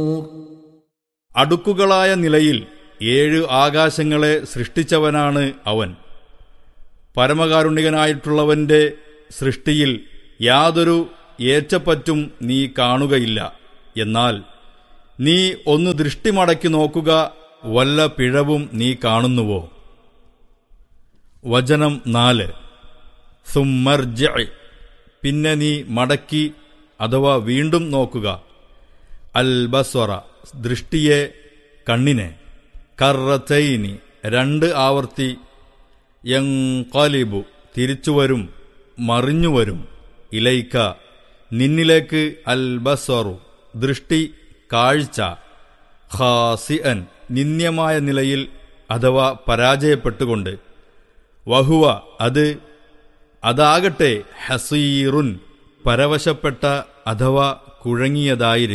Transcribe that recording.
അടുക്കുകളായ നിലയിൽ ഏഴ് ആകാശങ്ങളെ സൃഷ്ടിച്ചവനാണ് അവൻ പരമകാരുണികനായിട്ടുള്ളവന്റെ സൃഷ്ടിയിൽ യാതൊരു ഏറ്റപ്പറ്റും നീ കാണുകയില്ല എന്നാൽ നീ ഒന്ന് ദൃഷ്ടി മടക്കി നോക്കുക വല്ല പിഴവും നീ കാണുന്നുവോ വചനം നാല് സുമർജ പിന്നെ നീ മടക്കി അഥവാ വീണ്ടും നോക്കുക അൽബസ്വറ ദൃഷ്ടിയെ കണ്ണിനെ കറച്ചൈനി രണ്ട് ആവർത്തി യങ്കാലിബു തിരിച്ചുവരും മറിഞ്ഞുവരും ഇലൈക്ക നിന്നിലേക്ക് അൽബസ്വറു ദൃഷ്ടി കാഴ്ച ഖാസിഅൻ നിന്ദ്യമായ നിലയിൽ അഥവാ പരാജയപ്പെട്ടുകൊണ്ട് വഹുവ അത് അതാകട്ടെ ഹസീറുൻ പരവശപ്പെട്ട അഥവാ കുഴങ്ങിയതായിരിക്കും